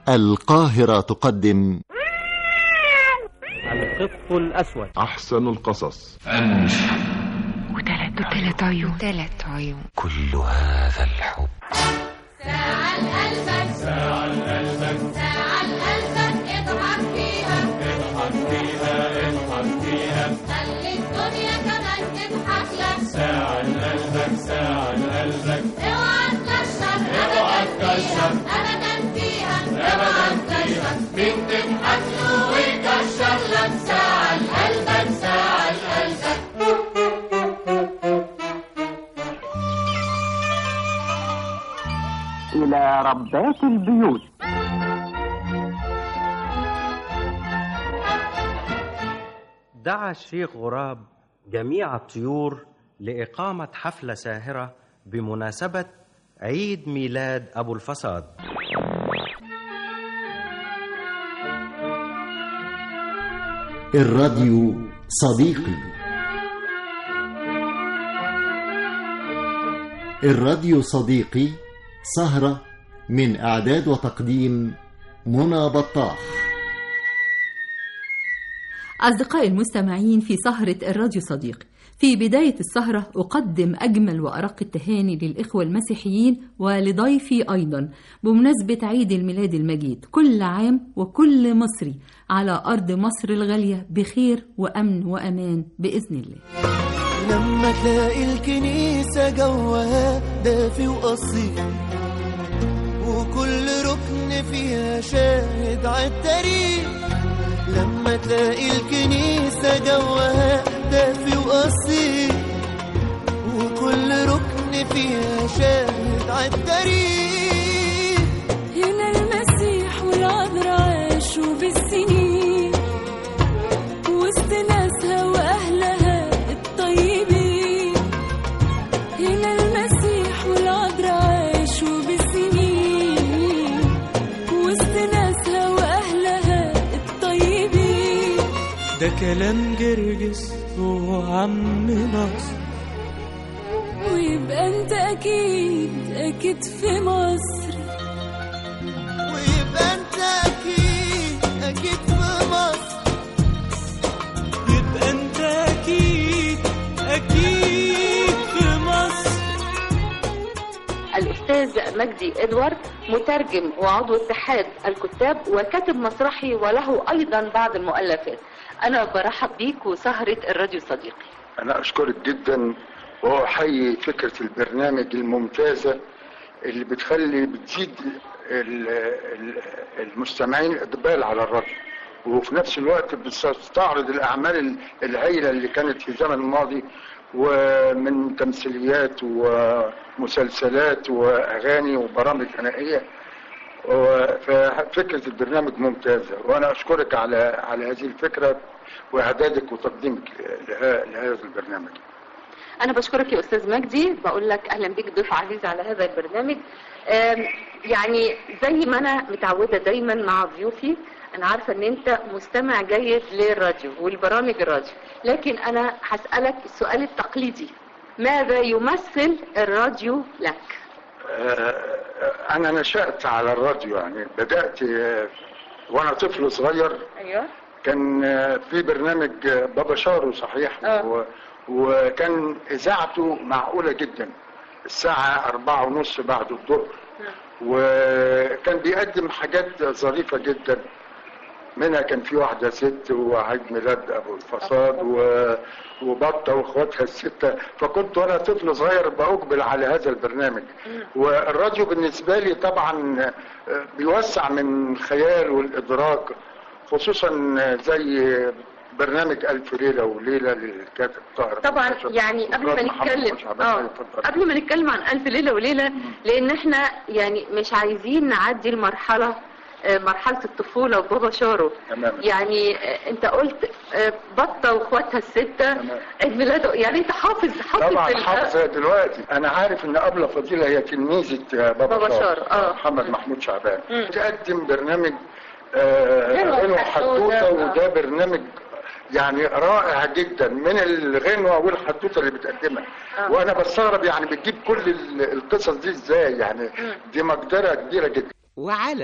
القاهرة تقدم القط الأسود أحسن القصص وثلاث وثلاث عيون ثلاث عيون كل هذا الحب ساعة لقلبك ساعة لقلبك ساعة لقلبك اضحك فيها اضحك فيها اضحك فيها خلي الدنيا كمان تضحك لك ساعة لقلبك ساعة لقلبك اوعى تكشر اوعى تكشر ابدا فيها ابدا فيها مين تضحك له ويكشر لك ساعة لقلبك ساعة لقلبك إلى ربات البيوت دعا الشيخ غراب جميع الطيور لإقامة حفلة ساهرة بمناسبة عيد ميلاد أبو الفساد الراديو صديقي الراديو صديقي سهرة من إعداد وتقديم منى بطاح أصدقائي المستمعين في سهرة الراديو صديقي في بداية السهرة أقدم أجمل وأرق التهاني للإخوة المسيحيين ولضيفي أيضا بمناسبة عيد الميلاد المجيد كل عام وكل مصري على أرض مصر الغالية بخير وأمن وأمان بإذن الله لما تلاقي الكنيسة جواها دافي وأصيل وكل ركن فيها شاهد عالتاريخ لما تلاقي الكنيسة جواها دافي وأصيل وكل ركن فيها شاهد عالتاريخ هنا المسيح والعذراء عاشوا بالسنين وسط ناسها وأهلها الطيبين هنا المسيح والعذراء عاشوا بالسنين وسط ناسها وأهلها الطيبين ده كلام جرجس وعم ناصر ويبقى أنت أكيد أكيد في مصر ويبقى انت اكيد اكيد في مصر يبقى انت اكيد اكيد في مصر الأستاذ مجدي إدوارد مترجم وعضو اتحاد الكتاب وكاتب مسرحي وله أيضا بعض المؤلفات أنا برحب بيك وسهرة الراديو صديقي أنا أشكرك جدا وأحيي فكرة البرنامج الممتازة اللي بتخلي بتزيد ال- ال- المستمعين الإقبال على الراديو وفي نفس الوقت بتستعرض الأعمال ال- الهائلة اللي كانت في الزمن الماضي ومن تمثيليات ومسلسلات وأغاني وبرامج غنائية و- ففكرة البرنامج ممتازة وأنا أشكرك على على هذه الفكرة وإعدادك وتقديمك لها- لهذا البرنامج أنا بشكرك يا أستاذ مجدي بقول لك أهلا بك ضيف عزيز على هذا البرنامج آم، يعني زي ما أنا متعودة دايما مع ضيوفي أنا عارفة إن أنت مستمع جيد للراديو والبرامج الراديو لكن أنا هسألك السؤال التقليدي ماذا يمثل الراديو لك؟ آه، أنا نشأت على الراديو يعني بدأت آه، وأنا طفل صغير أيوه كان آه، في برنامج آه، بابا شارو صحيح آه. و- وكان إذاعته معقولة جدا الساعة أربعة ونص بعد الظهر وكان بيقدم حاجات ظريفة جدا منها كان في واحدة ست وعيد ميلاد أبو الفصاد و... وبطة وإخواتها الستة فكنت وأنا طفل صغير بأقبل على هذا البرنامج والراديو بالنسبة لي طبعا آه، بيوسع من الخيال والإدراك خصوصا زي برنامج ألف ليلة وليلة للكاتب طاهر طبعا الباشا. يعني قبل ما أستاذ محمد نتكلم شعبان. اه اتفضل. قبل ما نتكلم عن ألف ليلة وليلة لأن احنا يعني مش عايزين نعدي المرحلة آه، مرحلة الطفولة وبابا شارو تمام. يعني آه، انت قلت آه، بطة واخواتها الستة تمام. عيد ميلاده يعني انت حافظ حافظ طبعا ال- حافظة دلوقتي انا عارف ان ابله فضيله هي تلميذه بابا, بابا شار شار، آه. محمد محمود شعبان مم. تقدم برنامج آه، غنوة غنوة حدوتة، حدوته آه. وده برنامج يعني رائع جدا من الغنوة والحدوتة اللي بتقدمها آه. وانا بستغرب يعني بتجيب كل ال- القصص دي ازاي يعني دي مقدرة كبيرة جدا وعلى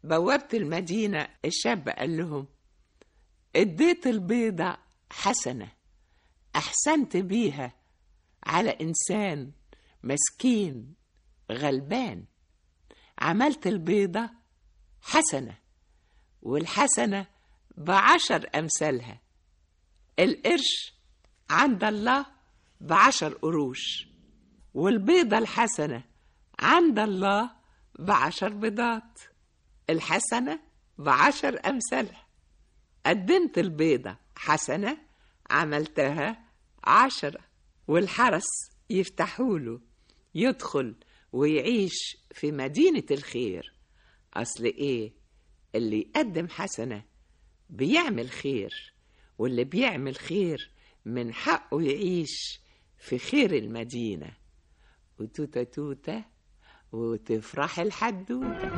بوابة المدينة الشاب قال لهم اديت البيضة حسنة أحسنت بيها على إنسان مسكين غلبان عملت البيضة حسنة والحسنة بعشر أمثالها القرش عند الله بعشر قروش والبيضة الحسنة عند الله بعشر بيضات الحسنة بعشر أمثالها قدمت البيضة حسنة عملتها عشرة والحرس يفتحوله يدخل ويعيش في مدينة الخير أصل إيه اللي يقدم حسنة بيعمل خير واللي بيعمل خير من حقه يعيش في خير المدينة وتوتة توتة وتفرح الحدوتة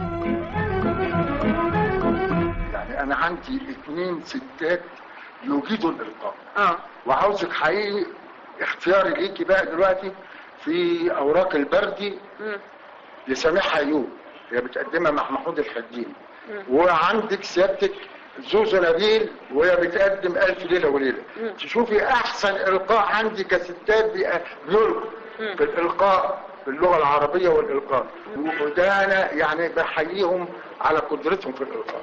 يعني انا عندي اثنين ستات يجيدوا الالقاء اه وعاوزك حقيقي اختياري ليكي بقى دلوقتي في اوراق البردي مم. لسميحه ايوب هي بتقدمها مع محمود الحديني مم. وعندك سيادتك زوزو نبيل وهي بتقدم ألف ليلة وليلة مم. تشوفي أحسن إلقاء عندي كستات بي- بيلقوا مم. في الإلقاء في اللغة العربية والإلقاء وده أنا يعني بحييهم على قدرتهم في الإلقاء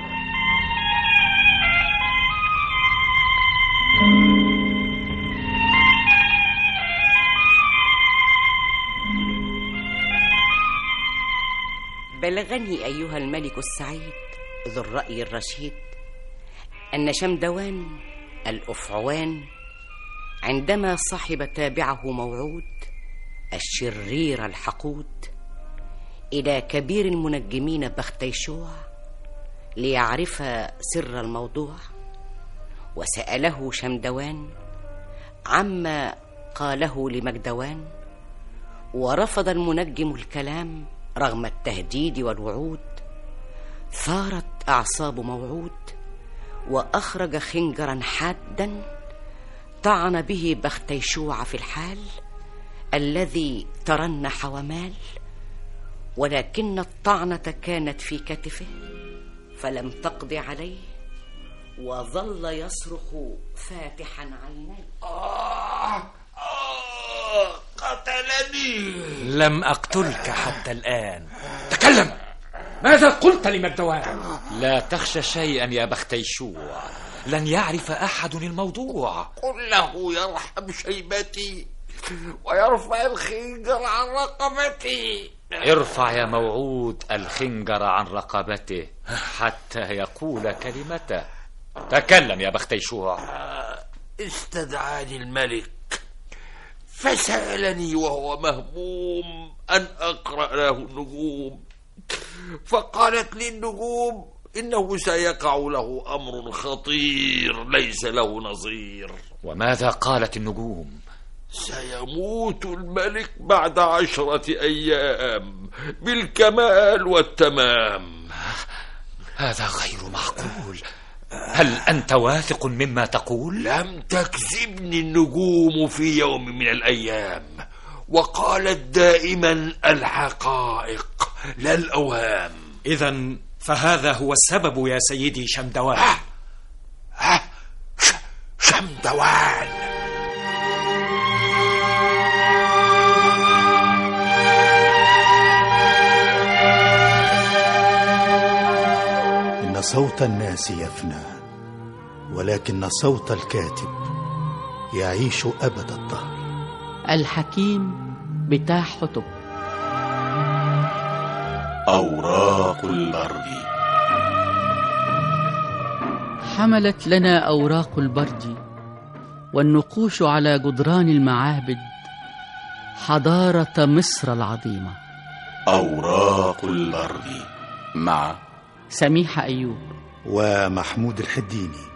بلغني أيها الملك السعيد ذو الرأي الرشيد أن شمدوان الأفعوان عندما صحب تابعه موعود الشرير الحقود إلى كبير المنجمين بختيشوع ليعرف سر الموضوع وسأله شمدوان عما قاله لمجدوان ورفض المنجم الكلام رغم التهديد والوعود ثارت أعصاب موعود وأخرج خنجرا حادا طعن به بختيشوع في الحال الذي ترنح ومال ولكن الطعنة كانت في كتفه فلم تقض عليه وظل يصرخ فاتحا عينيه قتلني لم أقتلك حتى الآن تكلم ماذا قلت لمجدوان لا تخشى شيئا يا بختيشوع لن يعرف أحد الموضوع قل له يرحم شيبتي ويرفع الخنجر عن رقبتي ارفع يا موعود الخنجر عن رقبته حتى يقول كلمته تكلم يا بختيشوع استدعاني الملك فسألني وهو مهموم أن أقرأ له النجوم فقالت لي النجوم إنه سيقع له أمر خطير ليس له نظير وماذا قالت النجوم سيموت الملك بعد عشرة أيام بالكمال والتمام هذا غير معقول هل أنت واثق مما تقول؟ لم تكذبني النجوم في يوم من الأيام وقالت دائما الحقائق لا الأوهام إذا فهذا هو السبب يا سيدي شمدوان شمدوان إن صوت الناس يفنى ولكن صوت الكاتب يعيش أبد الدهر الحكيم بتاع حطب أوراق البرد حملت لنا أوراق البرد والنقوش على جدران المعابد حضارة مصر العظيمة أوراق البرد مع سميحة أيوب ومحمود الحديني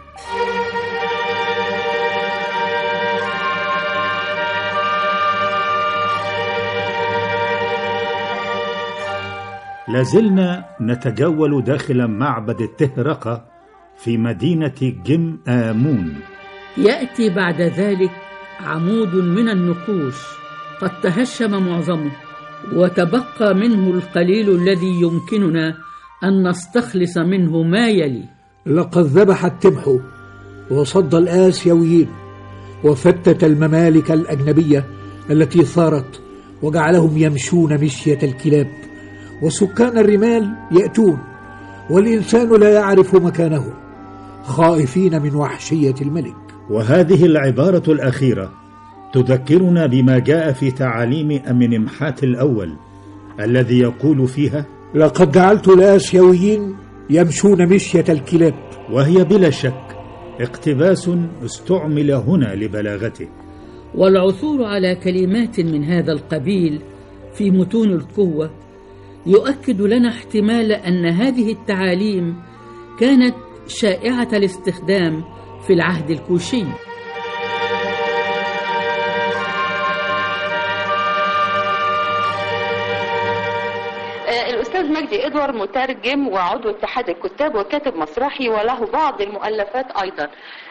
لازلنا نتجول داخل معبد التهرقة في مدينة جم آمون يأتي بعد ذلك عمود من النقوش قد تهشم معظمه وتبقى منه القليل الذي يمكننا أن نستخلص منه ما يلي لقد ذبح التبح وصد الآسيويين وفتت الممالك الأجنبية التي ثارت وجعلهم يمشون مشية الكلاب وسكان الرمال يأتون والإنسان لا يعرف مكانه خائفين من وحشية الملك وهذه العبارة الأخيرة تذكرنا بما جاء في تعاليم أمنمحات الأول الذي يقول فيها لقد جعلت الآسيويين يمشون مشية الكلاب وهي بلا شك اقتباس استعمل هنا لبلاغته والعثور على كلمات من هذا القبيل في متون القوة يؤكد لنا احتمال أن هذه التعاليم كانت شائعة الاستخدام في العهد الكوشي الأستاذ مجدي إدوار مترجم وعضو اتحاد الكتاب وكاتب مسرحي وله بعض المؤلفات أيضا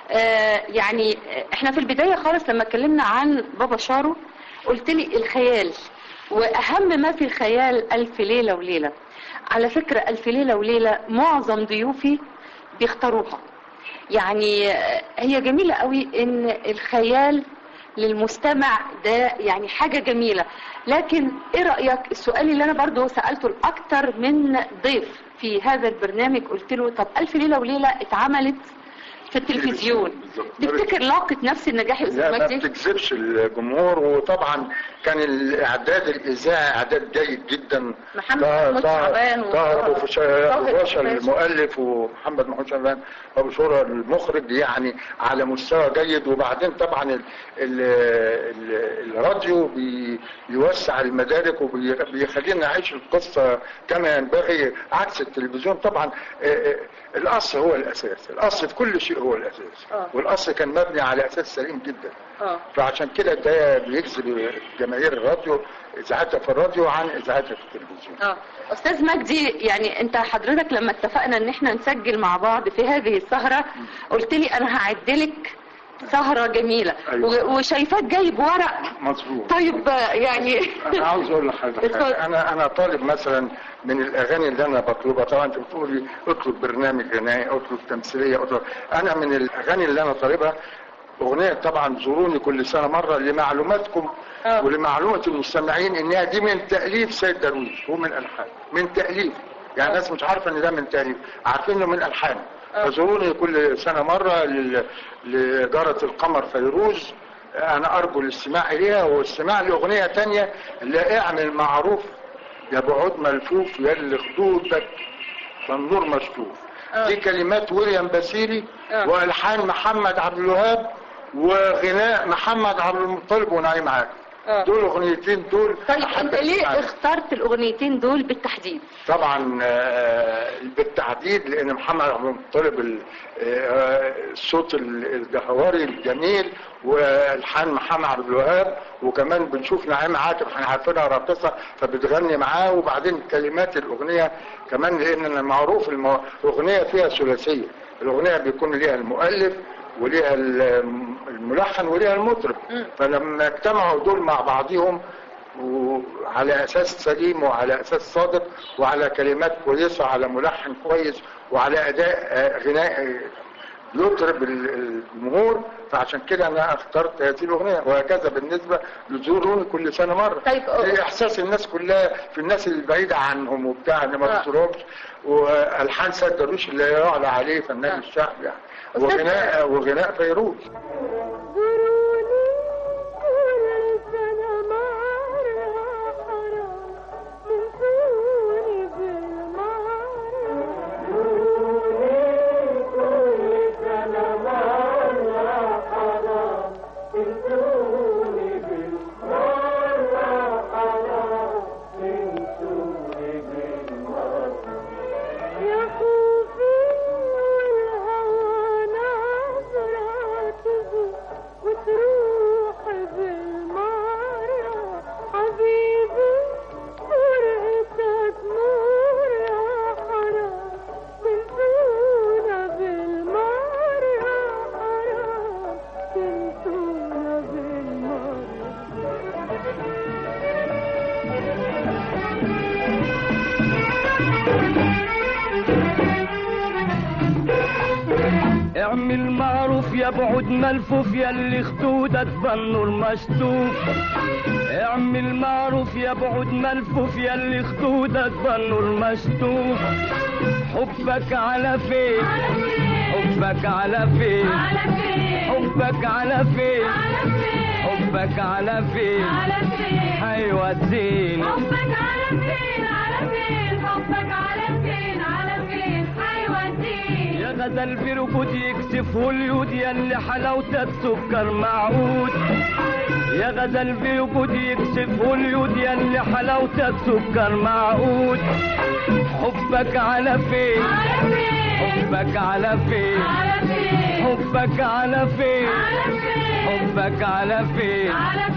يعني احنا في البداية خالص لما اتكلمنا عن بابا شارو قلت لي الخيال وأهم ما في الخيال ألف ليلة وليلة على فكرة ألف ليلة وليلة معظم ضيوفي بيختاروها يعني هي جميلة قوي ان الخيال للمستمع ده يعني حاجة جميلة لكن ايه رأيك السؤال اللي انا برضو سألته لأكتر من ضيف في هذا البرنامج قلت له طب ألف ليلة وليلة اتعملت في التلفزيون تفتكر لاقت نفس النجاح يا لا استاذ ما مجدي بتجذبش الجمهور وطبعا كان الاعداد الاذاعي اعداد جيد جدا محمد طاهر- محمود طاهر- شعبان طاهر وطاهر- ابو طاهر باشا الفاشي. المؤلف ومحمد محمود شعبان ابو شورى المخرج يعني على مستوى جيد وبعدين طبعا ال ال ال الراديو بي- بيوسع المدارك وبيخلينا نعيش القصه كما ينبغي عكس التلفزيون طبعا آه، آه، الاصل هو الاساس الاصل في كل شيء هو الاساس آه. والاصل كان مبني على اساس سليم جدا اه فعشان كده ده بيجذب جماهير الراديو اذاعتها في الراديو عن اذاعتها في التلفزيون اه استاذ مجدي يعني انت حضرتك لما اتفقنا ان احنا نسجل مع بعض في هذه السهرة قلت لي انا هعدلك سهرة جميلة أيوة. و- وشايفاك جايب ورق مظبوط طيب آه، يعني انا عاوز اقول لحضرتك اتفضل. حاجة. انا انا طالب مثلا من الاغاني اللي انا بطلبها طبعا انت بتقولي اطلب برنامج غنائي اطلب تمثيليه اطلب انا من الاغاني اللي انا طالبها اغنيه طبعا زوروني كل سنه مره لمعلوماتكم آه. ولمعلومه المستمعين انها دي من تاليف سيد درويش هو من الحان من تاليف يعني الناس مش عارفه ان ده من تاليف عارفين انه من الحان فزوروني كل سنه مره لل- لجاره القمر فيروز انا ارجو الاستماع اليها واستماع لاغنيه تانية اللي اعمل معروف يا بعود ملفوف يا اللي خدودك فالنور مشطوف دي كلمات ويليام باسيلي والحان محمد عبد الوهاب وغناء محمد عبد المطلب ونعيم عاكف آه. دول اغنيتين دول طيب انت ليه اخترت الاغنيتين دول بالتحديد طبعا آه، بالتحديد لان محمد عبد المطلب ال- آه، الصوت ال- الجهوري الجميل والحان محمد عبد الوهاب وكمان بنشوف نعيم عاطف احنا عارفينها راقصه فبتغني معاه وبعدين كلمات الاغنيه كمان لان معروف المو- الاغنيه فيها ثلاثيه الاغنيه بيكون ليها المؤلف وليها الم- الملحن وليها المطرب فلما اجتمعوا دول مع بعضهم وعلى اساس سليم وعلى اساس صادق وعلى كلمات كويسه وعلى ملحن كويس وعلى اداء آه، غناء آه، يطرب ال- الجمهور فعشان كده انا اخترت هذه الاغنيه وهكذا بالنسبه لزوروني كل سنه مره طيب ده احساس الناس كلها في الناس اللي بعيده عنهم وبتاع اللي ما آه. بتزورهمش والحان سيد درويش اللي يعلى عليه فنان الشعب يعني وغناء وغناء فيروز يا خوفي والهوى نظراته بعود ملفوف يلي خدودك بالنور مشطوف اعمل معروف يا بعود ملفوف يلي خدودك بالنور مشطوف حبك على فين حبك على فين حبك على فين حبك على فين هيوديني حبك على فين على فين حبك على فين على فين هيوديني يا غزل بركود يكسفه اليود يلي حلاوتك سكر معود يا غزل بركود يكسفه اليود يلي حلاوتك سكر معود حبك على فين حبك على فين حبك على فين حبك على فين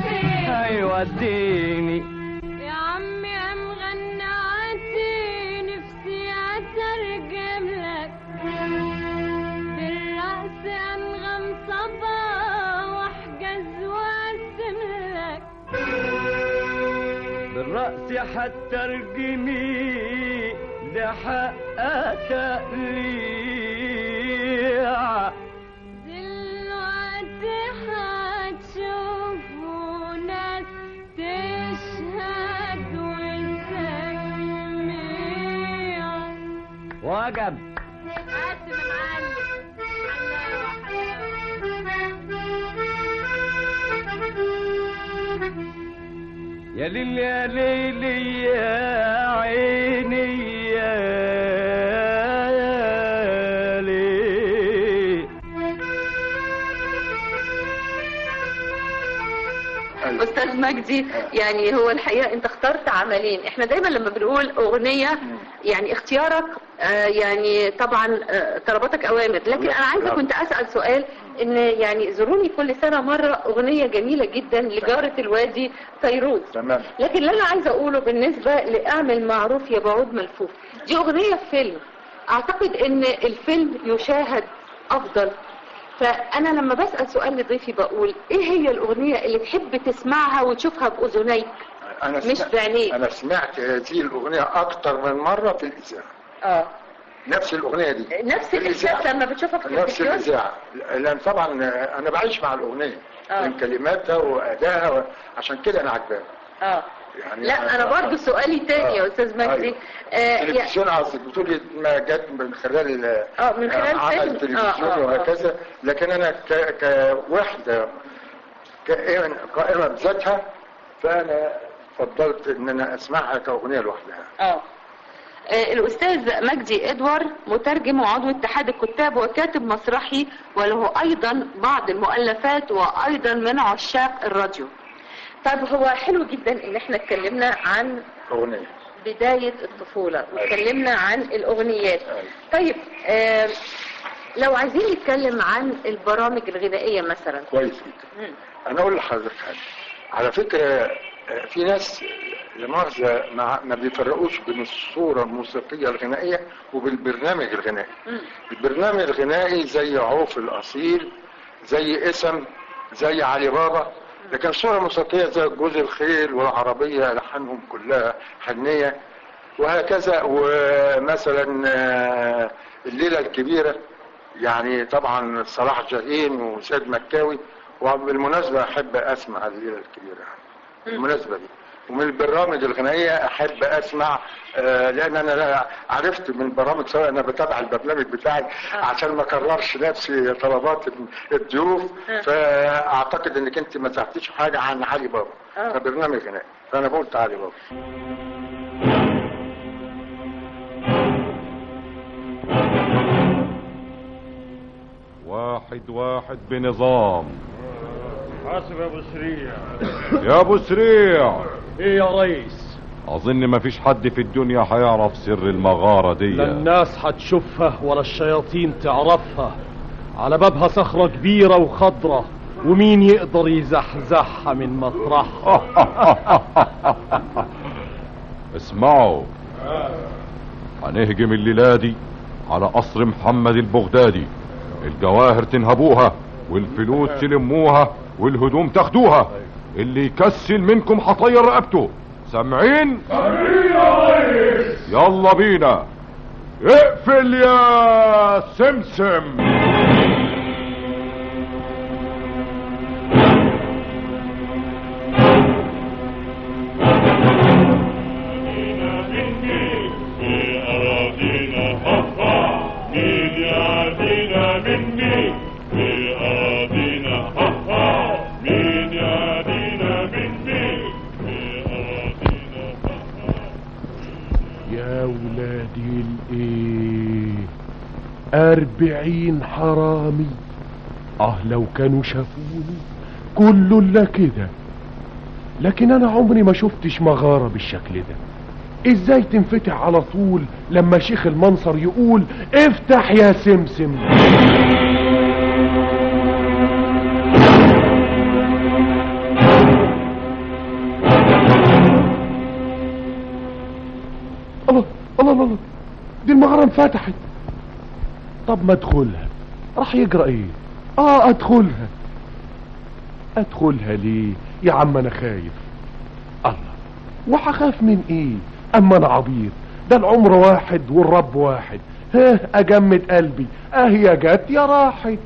هيوديني يا عمي ام غنعتي نفسي اترجم لك بالرقص انغم صبا واحجز وارسم لك بالرأس حتى رجمي ده حق تقليع دلوقتي هتشوفوا ناس تشهد وتسميع وجب قدم يا ليل يا ليل يا عيني يا ليل استاذ مجدي يعني هو الحقيقه انت اخترت عملين احنا دايما لما بنقول اغنيه يعني اختيارك آه يعني طبعا آه طلباتك اوامر لكن انا عايزه كنت اسال سؤال ان يعني زوروني كل سنه مره اغنيه جميله جدا لجاره الوادي فيروز تمام لكن اللي انا عايزه اقوله بالنسبه لاعمل معروف يا بعود ملفوف دي اغنيه في فيلم اعتقد ان الفيلم يشاهد افضل فانا لما بسال سؤال لضيفي بقول ايه هي الاغنيه اللي تحب تسمعها وتشوفها باذنيك انا مش سمعت بعينيك انا سمعت هذه الاغنيه اكتر من مره في الاذاعه اه نفس الاغنيه دي نفس في الإذاعة. الاحساس لما بتشوفها في نفس التلفزيون الاذاعه لان طبعا انا بعيش مع الاغنيه آه. من كلماتها وادائها و... عشان كده انا عجباني اه يعني لا انا برضو سؤالي تاني يا استاذ مجدي أيوة. آه يا- التلفزيون قصدك بتقولي ما جت من خلال ال- اه من خلال عمل فيلم التلفزيون آه، آه، آه. وهكذا لكن انا ك... كوحده كائمة قائمة بذاتها فانا فضلت ان انا اسمعها كاغنيه لوحدها اه آه، الأستاذ مجدي إدوار مترجم وعضو اتحاد الكتاب وكاتب مسرحي وله أيضا بعض المؤلفات وأيضا من عشاق الراديو طيب هو حلو جدا إن احنا اتكلمنا عن اغنيه بداية الطفولة واتكلمنا عن الأغنيات طيب آه لو عايزين نتكلم عن البرامج الغنائية مثلا كويس جدا انا اقول لحضرتك حاجه على فكره آه، في ناس لمؤاخذه ما ما بيفرقوش بين الصوره الموسيقيه الغنائيه وبالبرنامج الغنائي البرنامج الغنائي زي عوف الاصيل زي اسم زي علي بابا لكن الصوره الموسيقيه زي جوز الخيل والعربيه الحانهم كلها حنيه وهكذا ومثلا آه، الليله الكبيره يعني طبعا صلاح جاهين وسيد مكاوي وبالمناسبه احب اسمع الليله الكبيره بالمناسبه دي ومن البرامج الغنائيه احب اسمع آه، لان انا لا- عرفت من برامج سواء انا بتابع البرنامج بتاعي عشان ما اكررش نفسي طلبات الضيوف فاعتقد انك انت ما سمعتيش حاجه عن علي بابا ده برنامج غنائي فانا قلت علي بابا واحد واحد بنظام حاسب يا ابو سريع يا ابو سريع ايه يا ريس اظن مفيش حد في الدنيا هيعرف سر المغارة دي لا الناس هتشوفها ولا الشياطين تعرفها على بابها صخرة كبيرة وخضرة ومين يقدر يزحزحها من مطرحها اسمعوا هنهجم الليلة دي على قصر محمد البغدادي الجواهر تنهبوها والفلوس تلموها والهدوم تاخدوها اللي يكسل منكم هطير رقبته سامعين يلا بينا اقفل يا سمسم أربعين حرامي اه لو كانوا شافوني كل الا كده لكن انا عمري ما شفتش مغارة بالشكل ده ازاي تنفتح على طول لما شيخ المنصر يقول افتح يا سمسم الله الله الله الله. دي المغارة انفتحت طب ما ادخلها راح يجرى ايه اه ادخلها ادخلها ليه يا عم انا خايف الله وهخاف من ايه اما انا عبيط ده العمر واحد والرب واحد ها اجمد قلبي اه يا جت يا راحت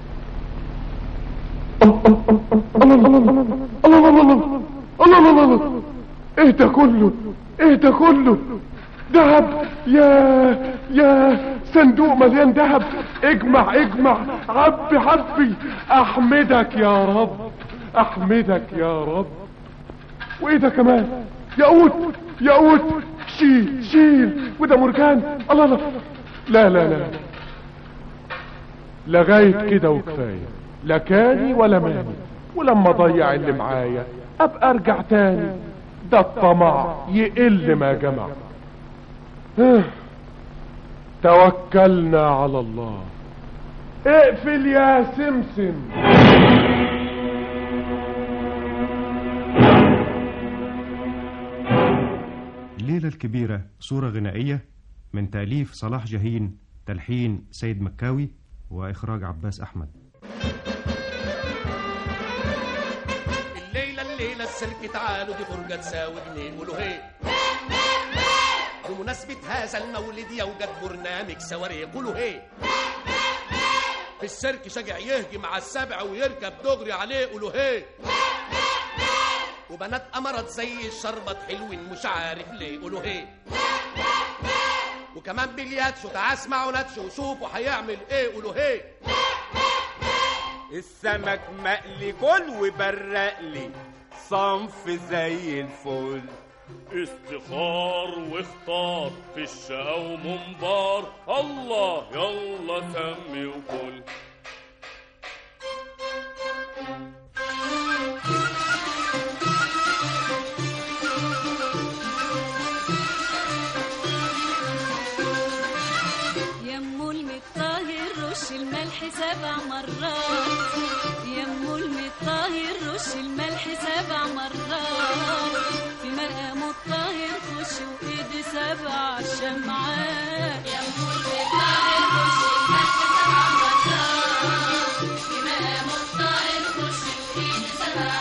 الله الله الله الله الله الله الله الله الله الله ايه ده كله ايه ده كله دهب يا يا صندوق مليان دهب اجمع اجمع عبي عبي احمدك يا رب احمدك يا رب وايه ده كمان ياقوت ياقوت شيل شيل وده مرجان الله الله لا لا لا لغايه كده وكفايه لا كاني ولا ماني ولما اضيع اللي معايا ابقى ارجع تاني ده الطمع يقل ما جمع آه. توكلنا على الله اقفل يا سمسم الليلة الكبيرة صورة غنائية من تأليف صلاح جاهين تلحين سيد مكاوي وإخراج عباس أحمد الليلة الليلة السلك تعالوا دي فرجة تساوي جنيه قولوا هي بمناسبة هذا المولد يوجد برنامج سواري قولوا هي في السيرك شجع يهجم على السبع ويركب دغري عليه قولوا هي وبنات أمرت زي الشربط حلوين مش عارف ليه قولوا هي وكمان بلياتشو تعال اسمعوا ناتشو وشوفوا هيعمل ايه قولوا هي السمك مقلي كل وبرق لي صنف زي الفل استخار واختار في الشقا ومنبار الله يلا سمي وكل يمو المطاهر رش الملح سبع مرات يمو المطاهر رش الملح سبع مرات في مقام الطاهر خش وايدي سبع شمعات يمو المطاهر رش الملح سبع مرات في مقام الطاهر خش وايدي سبع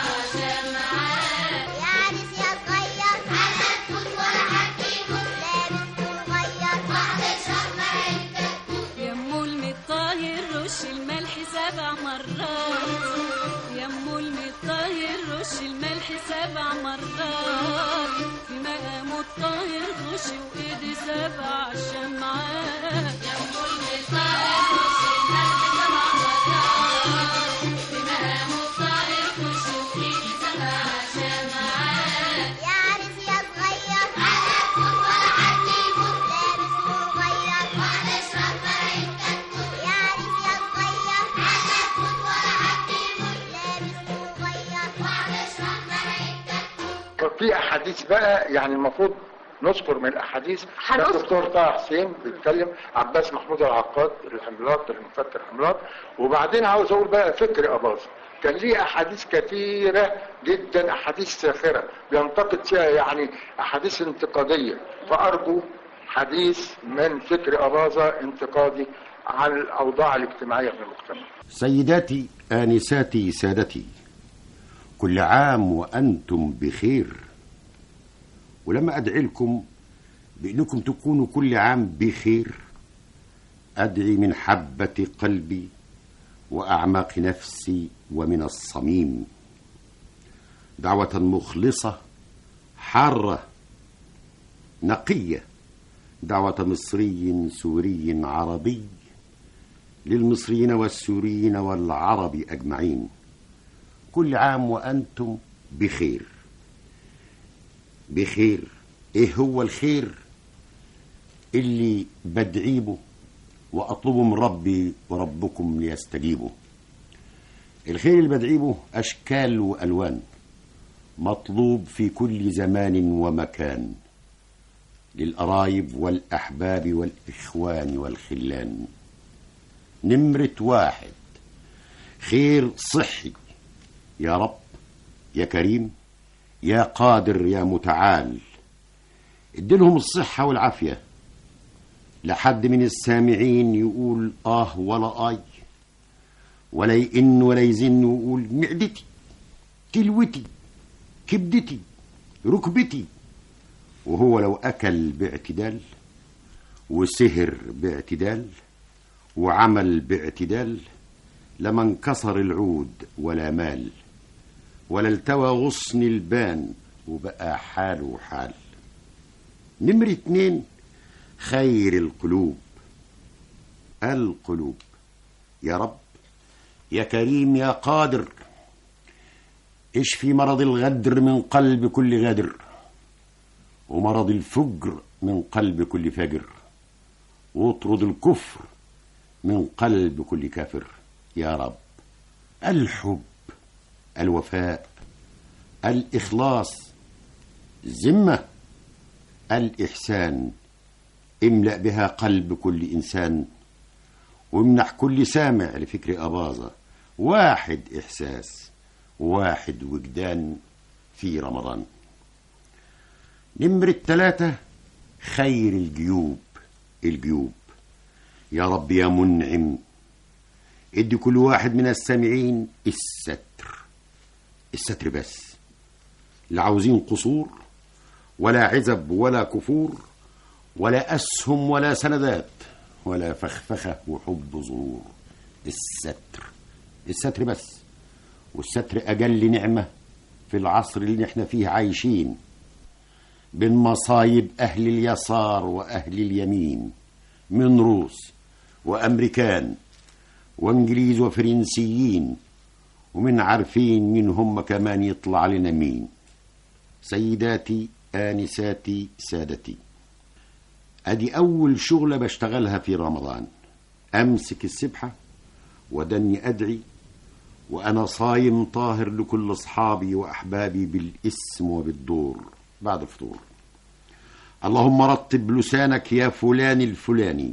شمعات يا عريس يا صغير عايزة تفوت ولا حد يموت لابس ومغير واحدة شمع يمو المطاهر رش الملح سبع مرات يمو المطاهر رش الملح سبع مرات في مقام الطاهر خش وايدي سبع شمعات يمو المطاهر رش الملح سبع مرات في مقام الطاهر خش وايدي سبع شمعات يا عريس يا صغير عايزة تفوت ولا حد يموت لابس ومغير واحدة شمع يا عريس يا صغير عايزة تفوت ولا حد يموت لابس ومغير واحدة شمع في احاديث بقى يعني المفروض نذكر من الاحاديث هنذكر. الدكتور طه حسين بيتكلم عباس محمود العقاد العملاق المفكر العملاق وبعدين عاوز اقول بقى فكر اباظه كان ليه احاديث كثيره جدا احاديث ساخره بينتقد فيها يعني احاديث انتقاديه فارجو حديث من فكر اباظه انتقادي عن الاوضاع الاجتماعيه في المجتمع سيداتي آنساتي سادتي كل عام وأنتم بخير ولما أدعي لكم بأنكم تكونوا كل عام بخير أدعي من حبة قلبي وأعماق نفسي ومن الصميم دعوة مخلصة حارة نقية دعوة مصري سوري عربي للمصريين والسوريين والعرب أجمعين كل عام وأنتم بخير بخير إيه هو الخير اللي بدعيبه وأطلب من ربي وربكم ليستجيبوا الخير اللي بدعيبه أشكال وألوان مطلوب في كل زمان ومكان للقرايب والأحباب والإخوان والخلان نمرة واحد خير صحي يا رب يا كريم يا قادر يا متعال اديلهم الصحة والعافية لحد من السامعين يقول آه ولا آي ولا يئن ولا يزن ويقول معدتي كلوتي كبدتي ركبتي وهو لو أكل باعتدال وسهر باعتدال وعمل باعتدال لما انكسر العود ولا مال ولا التوى غصن البان وبقى حاله حال نمرة اتنين خير القلوب القلوب يا رب يا كريم يا قادر اشفي مرض الغدر من قلب كل غادر ومرض الفجر من قلب كل فاجر واطرد الكفر من قلب كل كافر يا رب الحب الوفاء الإخلاص الذمة الإحسان املأ بها قلب كل إنسان وامنح كل سامع لفكر أباظة واحد إحساس واحد وجدان في رمضان نمرة ثلاثة خير الجيوب الجيوب يا رب يا منعم ادي كل واحد من السامعين الستر الستر بس لا عاوزين قصور ولا عزب ولا كفور ولا أسهم ولا سندات ولا فخفخة وحب ظهور الستر الستر بس والستر أجل نعمة في العصر اللي احنا فيه عايشين بين مصايب أهل اليسار وأهل اليمين من روس وأمريكان وانجليز وفرنسيين ومن عارفين مين هم كمان يطلع لنا مين سيداتي آنساتي سادتي أدي أول شغلة بشتغلها في رمضان أمسك السبحة ودني أدعي وأنا صايم طاهر لكل أصحابي وأحبابي بالاسم وبالدور بعد الفطور اللهم رتب لسانك يا فلان الفلاني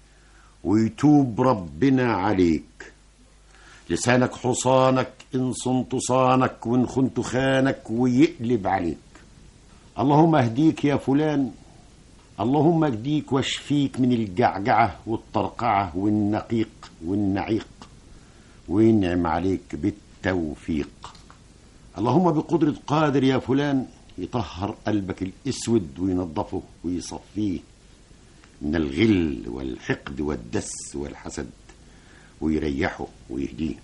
ويتوب ربنا عليك لسانك حصانك إن صنت صانك وإن خنت خانك ويقلب عليك اللهم اهديك يا فلان اللهم اهديك واشفيك من الجعجعة والطرقعة والنقيق والنعيق وينعم عليك بالتوفيق اللهم بقدرة قادر يا فلان يطهر قلبك الاسود وينظفه ويصفيه من الغل والحقد والدس والحسد ويريحه ويهديه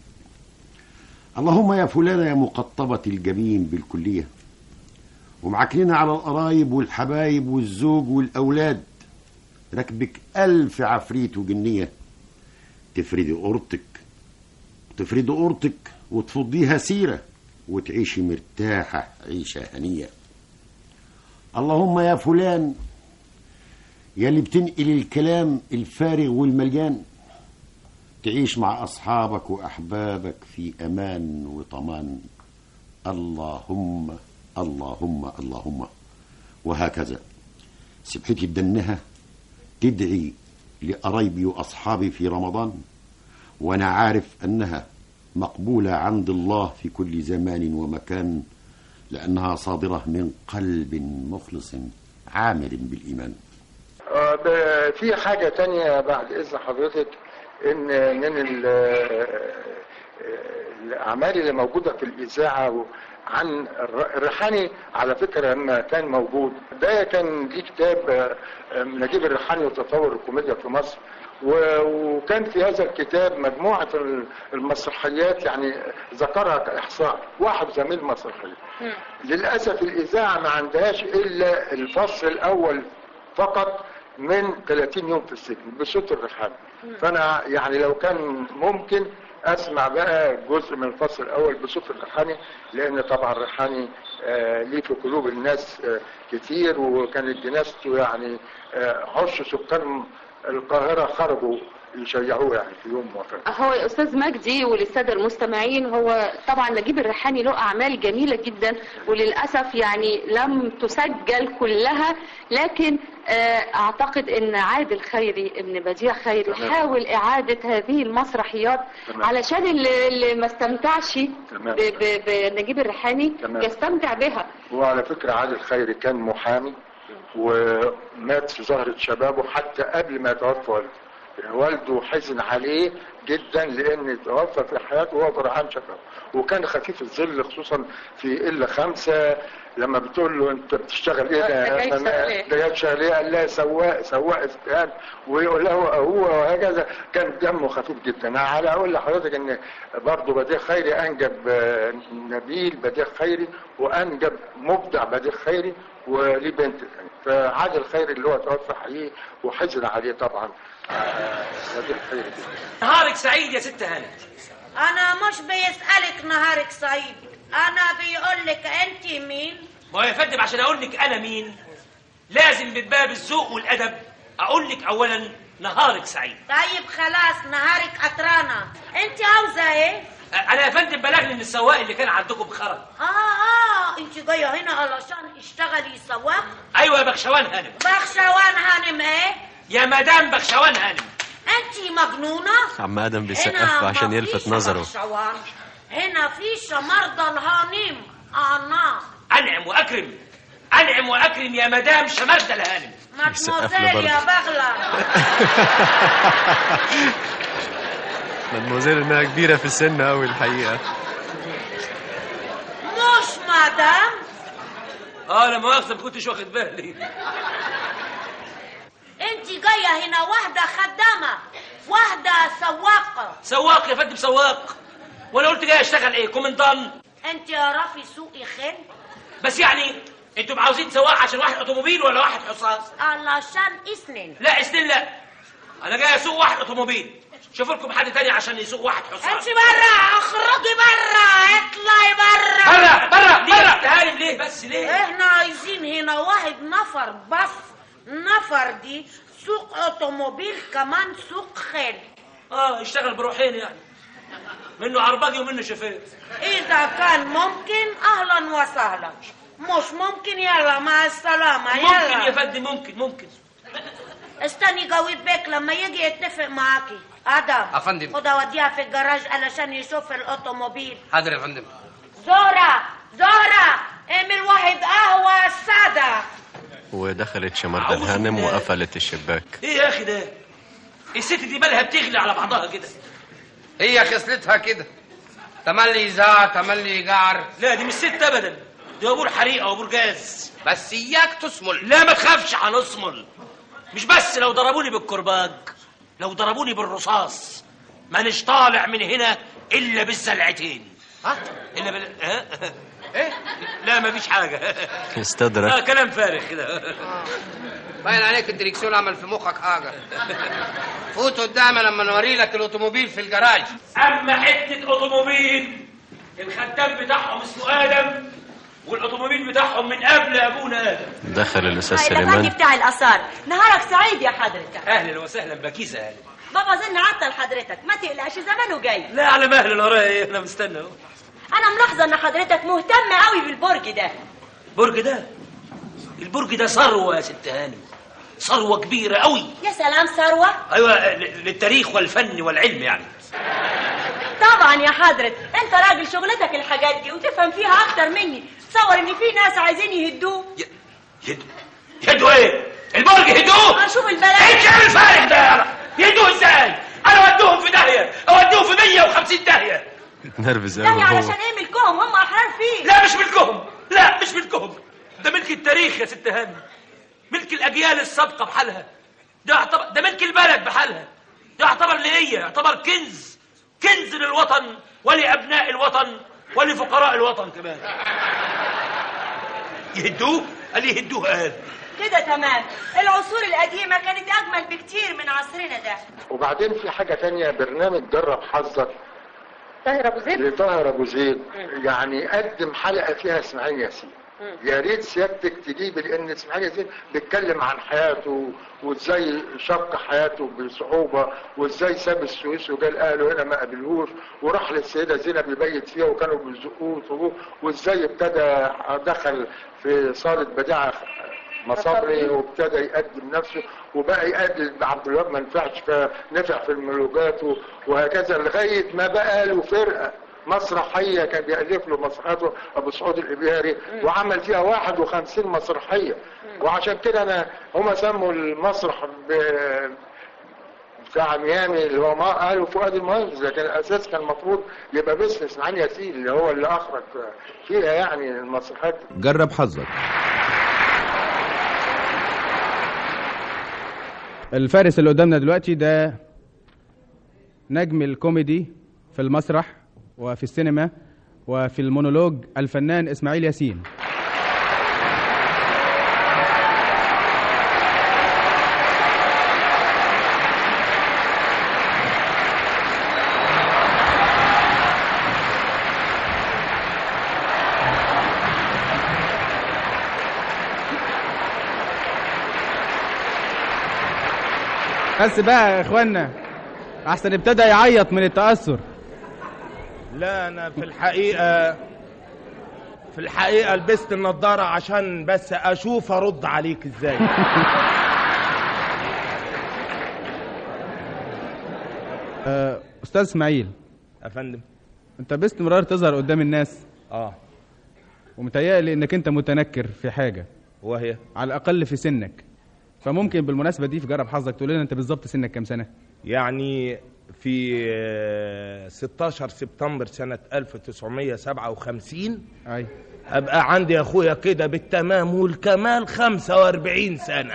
اللهم يا فلان يا مقطبة الجبين بالكلية ومعكلنا على القرايب والحبايب والزوج والأولاد ركبك ألف عفريت وجنية تفردي قرطك تفردي قرطك وتفضيها سيرة وتعيشي مرتاحة عيشة هنية اللهم يا فلان يا اللي بتنقل الكلام الفارغ والمليان تعيش مع أصحابك وأحبابك في أمان وطمان اللهم اللهم اللهم وهكذا سبحتي بدنها تدعي لقرايبي وأصحابي في رمضان وأنا عارف أنها مقبولة عند الله في كل زمان ومكان لأنها صادرة من قلب مخلص عامر بالإيمان آه، ب- في حاجة تانية بعد إذن حضرتك إن من ال- آه، الأعمال اللي موجودة في الإذاعة عن الر- الريحاني على فكرة لما كان موجود ده كان ليه كتاب آه، آه، نجيب الريحاني وتطور الكوميديا في مصر و- وكان في هذا الكتاب مجموعة ال- المسرحيات يعني ذكرها كإحصاء واحد زميل مسرحية للأسف الإذاعة ما عندهاش إلا الفصل الأول فقط من 30 يوم في السجن بصوت الريحاني فأنا يعني لو كان ممكن أسمع بقى جزء من الفصل الأول بصوت الريحاني لأن طبعا الريحاني آه، ليه في قلوب الناس آه، كتير وكانت جنازته يعني آه، عش سكان القاهرة خرجوا يشيعوه يعني في يوم وفاته هو يا استاذ مجدي وللساده المستمعين هو طبعا نجيب الريحاني له اعمال جميله جدا وللاسف يعني لم تسجل كلها لكن آه، اعتقد ان عادل خيري ابن بديع خيري تمام. حاول اعاده هذه المسرحيات تمام. علشان اللي, اللي ما استمتعش تمام. ب- ب- بنجيب الريحاني تمام. يستمتع بها وعلى فكرة عادل خيري كان محامي ومات في زهرة شبابه حتى قبل ما يتوفى والده والده حزن عليه جدا لان توفى في حياته وهو فرحان شبابه وكان خفيف الظل خصوصا في الا خمسة لما بتقول له انت بتشتغل ايه ده ده جاي فما- تشتغل إيه؟ ده جاي تشتغل ايه قال لها سواق سواق استهان ويقول له هو وهكذا كان دمه خفيف جدا انا على اقول لحضرتك ان برضه بديع خيري انجب آه، نبيل بديع خيري وانجب مبدع بديع خيري وليه بنت تانية. فعادل خيري اللي هو توفى حقيقي وحزن عليه طبعا آه، بديع خيري جدا نهارك سعيد يا ست هاني انا مش بيسألك نهارك سعيد انا بيقول لك انت مين ما هو يا فندم عشان اقول لك انا مين لازم بباب الذوق والادب اقول لك اولا نهارك سعيد طيب خلاص نهارك قطرانة انت عاوزة ايه انا يا فندم بلغني ان السواق اللي كان عندكم خرج اه اه انت جاية هنا علشان اشتغلي سواق ايوه يا بخشوان هانم بخشوان هانم ايه يا مدام بخشوان هانم انت مجنونة عم ادم هنا بيسقف عشان ما يلفت فيش نظره بخشوان هنا في مرضى الهانم انا انعم واكرم انعم واكرم يا مدام شمردة الهانم بيسقف له مدموزيل يا برضه. بغلة مدموزيل انها كبيره في السن قوي الحقيقه مش مدام اه لا مؤاخذه ما كنتش واخد بالي انت جاية هنا واحدة خدامة واحدة سواقة سواق يا فندم سواق وانا قلت جاي اشتغل ايه كومندان انت يا رافي سوقي خيل بس يعني انتوا عاوزين سواق عشان واحد اوتوموبيل ولا واحد حصان علشان اسنن لا اسنين لا انا جاي اسوق واحد اوتوموبيل شوفوا لكم حد تاني عشان يسوق واحد حصان انت برا اخرجي برا اطلعي برا برا برا برا تهانم ليه بس ليه احنا عايزين هنا واحد نفر بس نفر دي سوق اوتوموبيل كمان سوق خيل اه يشتغل بروحين يعني منه عرباجي ومنه شوفير اذا كان ممكن اهلا وسهلا مش ممكن يلا مع السلامة ممكن يلا يا فندم ممكن ممكن استني جويد بيك لما يجي يتفق معاكي ادم أفندم. خد اوديها في الجراج علشان يشوف الاوتوموبيل حاضر يا فندم زهرة زهرة اعمل واحد قهوة سادة ودخلت شمردة الهانم وقفلت الشباك ايه يا اخي ده الست دي بالها بتغلي على بعضها كده هي خصلتها كده تملي زع تملي جعر لا دي مش ست ابدا دي ابور حريقه وابور جاز بس اياك تسمل لا ما تخافش هنصمل مش بس لو ضربوني بالكرباج لو ضربوني بالرصاص مانيش طالع من هنا الا بالزلعتين ها الا بال ها ايه لا ما فيش حاجه اه استدرك كلام فارغ كده باين عليك الدريكسيون عمل في مخك حاجه فوت قدامي لما نوري لك الاوتوموبيل في الجراج اما حته اوتوموبيل الخدام بتاعهم اسمه ادم والاوتوموبيل بتاعهم من قبل ابونا ادم دخل الاستاذ الافندي سليمان بتاع الاثار نهارك سعيد يا حضرتك اهلا وسهلا بكيسه اهلا بابا زن عطل حضرتك ما تقلقش زمانه جاي لا على مهل الورايا ايه انا مستنى اهو انا ملاحظه ان حضرتك مهتم قوي بالبرج ده برج ده البرج ده ثروه يا ست هانم ثروه كبيره قوي يا سلام ثروه ايوه ل- للتاريخ والفن والعلم يعني طبعا يا حضرت انت راجل شغلتك الحاجات دي وتفهم فيها اكتر مني تصور ان في ناس عايزين يهدوه يدوا ايه البرج يدوه اشوف البلد ايه الكلام الفارغ ده يدوه ازاي انا اوديهم في داهيه اوديهم في 150 داهيه نرفز يعني قوي علشان هو ايه ملكهم هم احرار فيه لا مش ملكهم لا مش ملكهم ده ملك التاريخ يا ست هانم ملك الاجيال السابقه بحالها ده يعتبر ده ملك البلد بحالها ده يعتبر ليا يعتبر كنز كنز للوطن ولابناء الوطن ولفقراء الوطن كمان يهدوه قال يهدوه قال كده تمام العصور القديمه كانت اجمل بكتير من عصرنا ده وبعدين في حاجة تانية برنامج جرب حظك طاهر ابو زيد لطاهر ابو زيد يعني قدم حلقة فيها اسماعيل ياسين يا ريت سيادتك تجيب لان اسماعيل ياسين بيتكلم عن حياته وازاي شق حياته بصعوبه وازاي ساب السويس وجا لاهله هنا ما قابلهوش وراح للسيده زينب يبيت فيها وكانوا بيزقوه ويطلبوه وازاي ابتدى دخل في صاله بديعه مصابري وابتدى يقدم نفسه وبقى يقابل عبد الوهاب ما نفعش فنفع في الملوجات و- وهكذا لغايه ما بقى له فرقه مسرحيه كان بيالف له مسرحياته ابو سعود الابياري وعمل فيها 51 مسرحيه وعشان كده انا هم سموا المسرح ب- بتاع ميامي اللي هو ما قالوا فؤاد المهندس لكن الاساس كان المفروض يبقى باسم اسماعيل ياسين اللي هو اللي اخرج فيها يعني المسرحيات جرب حظك الفارس اللي قدامنا دلوقتي ده نجم الكوميدي في المسرح وفي السينما وفي المونولوج الفنان اسماعيل ياسين بس بقى يا اخوانا احسن ابتدى يعيط من التاثر لا انا في الحقيقه في الحقيقه لبست النضاره عشان بس اشوف ارد عليك ازاي آه، استاذ اسماعيل يا فندم انت باستمرار تظهر قدام الناس اه ومتهيألي انك انت متنكر في حاجه وهي على الاقل في سنك فممكن بالمناسبه دي في جرب حظك تقول لنا انت بالظبط سنك كام سنه يعني في آه، 16 سبتمبر سنة 1957 أي أبقى عندي يا أخويا كده بالتمام والكمال 45 سنة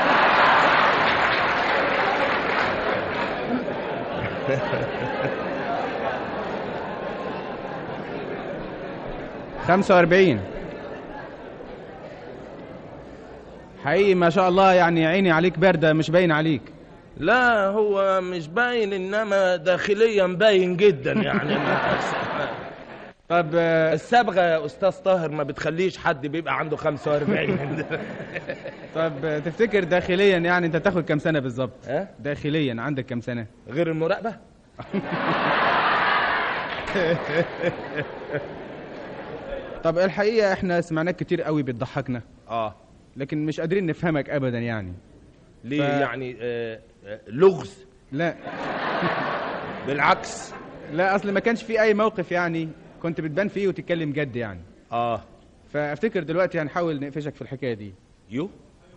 45 حقيقي ما شاء الله يعني عيني عليك باردة مش باين عليك لا هو مش باين إنما داخليا باين جدا يعني ما طب الصبغة يا أستاذ طاهر ما بتخليش حد بيبقى عنده 45 طب تفتكر داخليا يعني انت تاخد كام سنة بالظبط ها؟ داخليا عندك كام سنة غير المراقبة طب الحقيقة احنا سمعناك كتير قوي بتضحكنا اه لكن مش قادرين نفهمك ابدا يعني ليه يعني آه آه لغز لا بالعكس لا اصل ما كانش في اي موقف يعني كنت بتبان فيه وتتكلم جد يعني اه فافتكر دلوقتي هنحاول نقفشك في الحكايه دي يو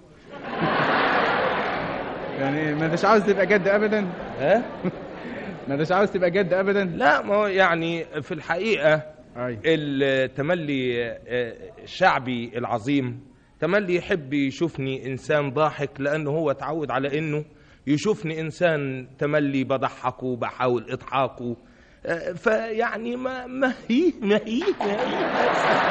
يعني ما انتش عاوز تبقى جد ابدا ها ما انتش عاوز تبقى جد ابدا لا ما هو يعني في الحقيقه التملي آه، الشعبي العظيم تملي يحب يشوفني انسان ضاحك لانه هو اتعود على انه يشوفني انسان تملي بضحكه بحاول اضحاكه آه، فيعني ما ما هي ما هي ما هي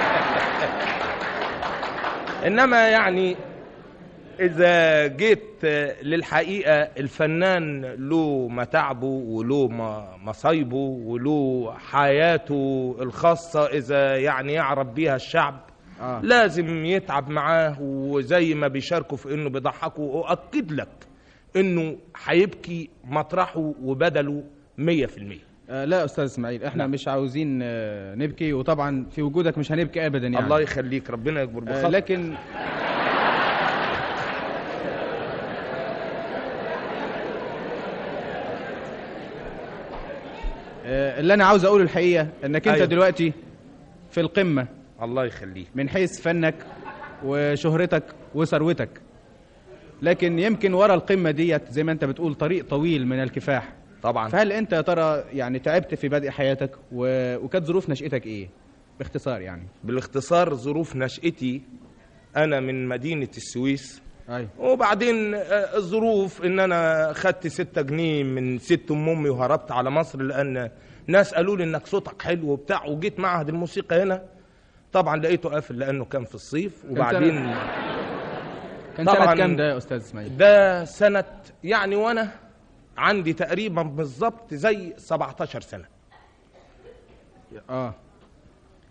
انما يعني اذا جيت آه، للحقيقه الفنان له متاعبه وله م- مصايبه وله حياته الخاصه اذا يعني يعرف بيها الشعب آه. لازم يتعب معاه وزي ما بيشاركوا في انه بيضحكه واكد لك انه هيبكي مطرحه وبدله 100% آه لا استاذ اسماعيل احنا نعم. مش عاوزين آه نبكي وطبعا في وجودك مش هنبكي ابدا يعني الله يخليك ربنا يكبر آه بخاطرك لكن آه اللي انا عاوز اقوله الحقيقه انك انت أيوة. دلوقتي في القمه الله يخليك من حيث فنك وشهرتك وثروتك لكن يمكن ورا القمه ديت زي ما انت بتقول طريق طويل من الكفاح طبعا فهل انت يا ترى يعني تعبت في بدء حياتك و... وكانت ظروف نشأتك ايه باختصار يعني بالاختصار ظروف نشأتي أنا من مدينة السويس أيوة. وبعدين آه، الظروف إن أنا خدت ستة جنيه من ست أم أمي وهربت على مصر لأن ناس قالوا لي إنك صوتك حلو وبتاع وجيت معهد الموسيقى هنا طبعا لقيته قافل لأنه كان في الصيف وبعدين كان سنة كام ده يا استاذ اسماعيل ده سنة يعني وأنا عندي تقريبا بالظبط زي 17 سنة اه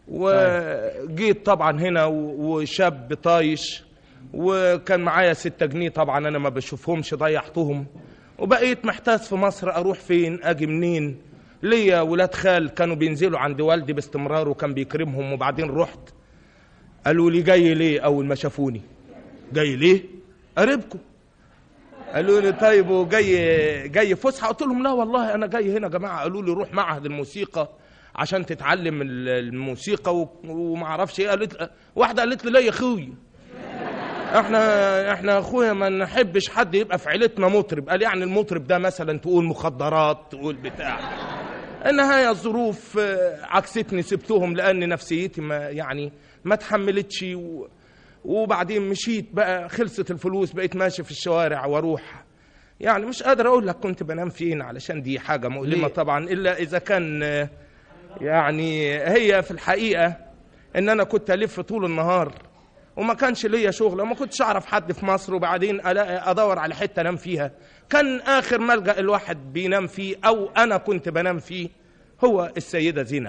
وجيت طبعا هنا و- وشاب طايش وكان معايا ستة جنيه طبعا انا ما بشوفهمش ضيعتهم وبقيت محتاس في مصر اروح فين اجي منين ليا ولاد خال كانوا بينزلوا عند والدي باستمرار وكان بيكرمهم وبعدين رحت قالوا لي جاي ليه اول ما شافوني جاي ليه قريبكم قالوا لي طيب وجاي جاي فسحه قلت لهم لا والله انا جاي هنا يا جماعه قالوا لي روح معهد الموسيقى عشان تتعلم ال- الموسيقى و- وما اعرفش ايه قالت واحده قالت لي لا يا اخوي احنا احنا يا اخويا ما نحبش حد يبقى في عيلتنا مطرب قال يعني المطرب ده مثلا تقول مخدرات تقول بتاع النهايه الظروف آه، عكستني سبتهم لان نفسيتي ما يعني ما تحملتش و... وبعدين مشيت بقى خلصت الفلوس بقيت ماشي في الشوارع واروح يعني مش قادر اقول لك كنت بنام فين علشان دي حاجه مؤلمه ليه؟ طبعا الا اذا كان آه، يعني هي في الحقيقه ان انا كنت الف طول النهار وما كانش ليا شغل وما كنتش اعرف حد في مصر وبعدين ألاقي ادور على حته انام فيها كان اخر ملجا الواحد بينام فيه او انا كنت بنام فيه هو السيده زينب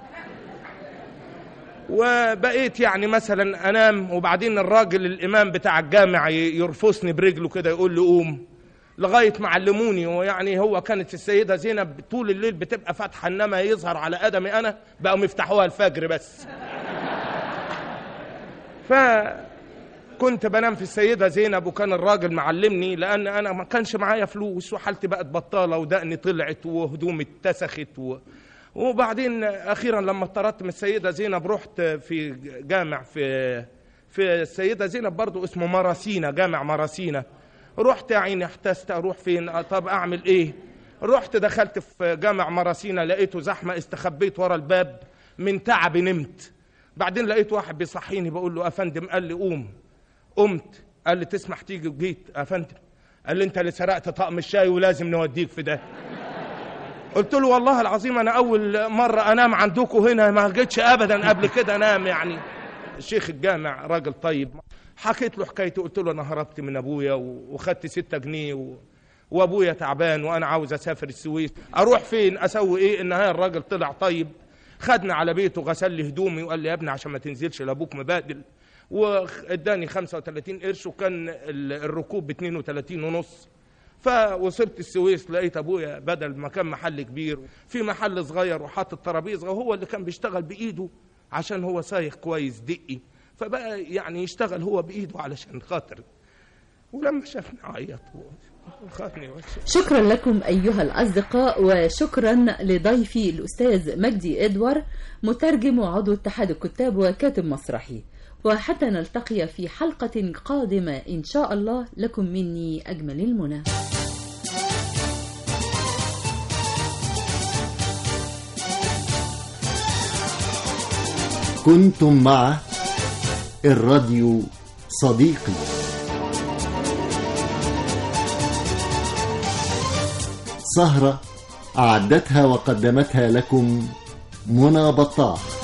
وبقيت يعني مثلا انام وبعدين الراجل الامام بتاع الجامع ي- يرفسني برجله كده يقول لي قوم لغايه ما علموني ويعني هو كانت السيده زينب طول الليل بتبقى فاتحه انما يظهر على قدمي انا بقوا يفتحوها الفجر بس فكنت بنام في السيده زينب وكان الراجل معلمني لان انا ما كانش معايا فلوس وحالتي بقت بطاله ودقني طلعت وهدومي اتسخت و... وبعدين اخيرا لما اضطردت من السيده زينب رحت في جامع في في السيده زينب برضو اسمه مراسينا جامع مراسينا رحت يا عيني احتست اروح فين طب اعمل ايه رحت دخلت في جامع مراسينا لقيته زحمه استخبيت ورا الباب من تعب نمت بعدين لقيت واحد بيصحيني بقول له افندم قال لي قوم قمت قال لي تسمح تيجي وجيت افندم قال لي انت اللي سرقت طقم الشاي ولازم نوديك في ده قلت له والله العظيم انا اول مره انام عندكم هنا ما جيتش ابدا قبل كده انام يعني شيخ الجامع راجل طيب حكيت له حكايتي قلت له انا هربت من ابويا و- وخدت ستة جنيه و... وابويا تعبان وانا عاوز اسافر السويس اروح فين اسوي ايه النهايه الراجل طلع طيب خدني على بيته غسل لي هدومي وقال لي يا ابني عشان ما تنزلش لابوك مبادل واداني 35 قرش وكان ال- الركوب ب 32 ونص فوصلت السويس لقيت ابويا بدل ما كان محل كبير في محل صغير وحاطط ترابيزه وهو اللي كان بيشتغل بايده عشان هو سايق كويس دقي فبقى يعني يشتغل هو بايده علشان خاطر ولما شافني عيط وخدني وش شكرا لكم أيها الأصدقاء وشكرا لضيفي الأستاذ مجدي إدوار مترجم وعضو اتحاد الكتاب وكاتب مسرحي وحتى نلتقي في حلقة قادمة إن شاء الله لكم مني أجمل المنى كنتم مع الراديو صديقي سهرة أعدتها وقدمتها لكم منى بطاح